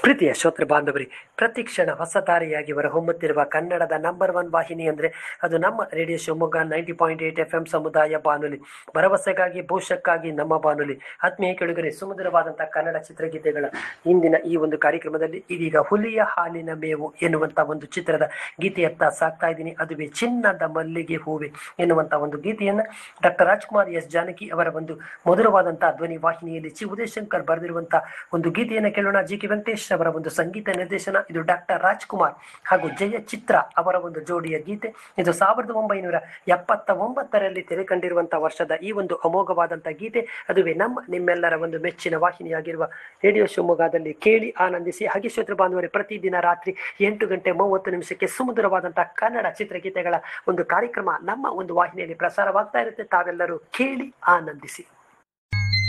ಪ್ರೀತಿಯ ಶ್ರೋತೃ ಬಾಂಧವರಿ ಪ್ರತಿ ಕ್ಷಣ ಹೊಸ ತಾರೆಯಾಗಿ ಹೊರಹೊಮ್ಮುತ್ತಿರುವ ಕನ್ನಡದ ನಂಬರ್ ಒನ್ ವಾಹಿನಿ ಅಂದರೆ ಅದು ನಮ್ಮ radio Shivamogga ninety point eight F M ಸಮುದಾಯ ಬಾನುಲಿ ಭರವಸೆಗಾಗಿ ಭವಿಷ್ಯಕ್ಕಾಗಿ ನಮ್ಮ ಬಾನುಲಿ ಆತ್ಮೀಯ ಕೆಳಗರೆ ಸುಮಧುರವಾದಂತಹ ಕನ್ನಡ ಚಿತ್ರಗೀತೆಗಳ ಇಂದಿನ ಈ ಒಂದು ಕಾರ್ಯಕ್ರಮದಲ್ಲಿ ಇದೀಗ ಹುಲಿಯ ಹಾಲಿನ ಮೇವು ಎನ್ನುವಂತ ಒಂದು ಚಿತ್ರದ ಗೀತೆಯತ್ತ ಸಾಕ್ತಾ ಇದ್ದೀನಿ ಅದುವೇ ಚಿನ್ನದ ಮಲ್ಲಿಗೆ ಹೂವೆ ಎನ್ನುವಂತ ಒಂದು ಗೀತೆಯನ್ನ ಡಾಕ್ಟರ್ ರಾಜ್ಕುಮಾರ್ ಎಸ್ ಜಾನಕಿ ಅವರ ಒಂದು ಮಧುರವಾದಂತಹ ಧ್ವನಿ ವಾಹಿನಿಯಲ್ಲಿ ಚಿ ಉದಯಶಂಕರ್ ಬರೆದಿರುವಂತಹ ಒಂದು ಗೀತೆಯನ್ನು ಕೇಳೋಣ ಜಿ ಕೆ ವೆಂಕಟೇಶ್ ಅವರ ಒಂದು ಸಂಗೀತ ನಿರ್ದೇಶನ ಇದು ಡಾಕ್ಟರ್ ರಾಜ್ಕುಮಾರ್ ಹಾಗೂ ಜಯ ಚಿತ್ರ ಅವರ ಒಂದು ಜೋಡಿಯ ಗೀತೆ ಇದು ಸಾವಿರದ ಒಂಬೈನೂರ ಎಪ್ಪತ್ತ ಒಂಬತ್ತರಲ್ಲಿ ತೆರೆ ಕಂಡಿರುವಂತಹ ವರ್ಷದ ಈ ಒಂದು ಅಮೋಘವಾದಂತಹ ಗೀತೆ ಅದುವೇ ನಮ್ಮ ನಿಮ್ಮೆಲ್ಲರ ಒಂದು ಮೆಚ್ಚಿನ ವಾಹಿನಿಯಾಗಿರುವ ರೇಡಿಯೋ ಶಿವಮೊಗ್ಗದಲ್ಲಿ ಕೇಳಿ ಆನಂದಿಸಿ ಹಾಗೆ ಶ್ರೋತೃ ಬಾಂಧವರೇ ಪ್ರತಿದಿನ ರಾತ್ರಿ ಎಂಟು ಗಂಟೆ ಮೂವತ್ತು ನಿಮಿಷಕ್ಕೆ ಸುಮಧುರವಾದಂತಹ ಕನ್ನಡ ಚಿತ್ರಗೀತೆಗಳ ಒಂದು ಕಾರ್ಯಕ್ರಮ ನಮ್ಮ ಒಂದು ವಾಹಿನಿಯಲ್ಲಿ ಪ್ರಸಾರವಾಗ್ತಾ ಇರುತ್ತೆ ತಾವೆಲ್ಲರೂ ಕೇಳಿ ಆನಂದಿಸಿ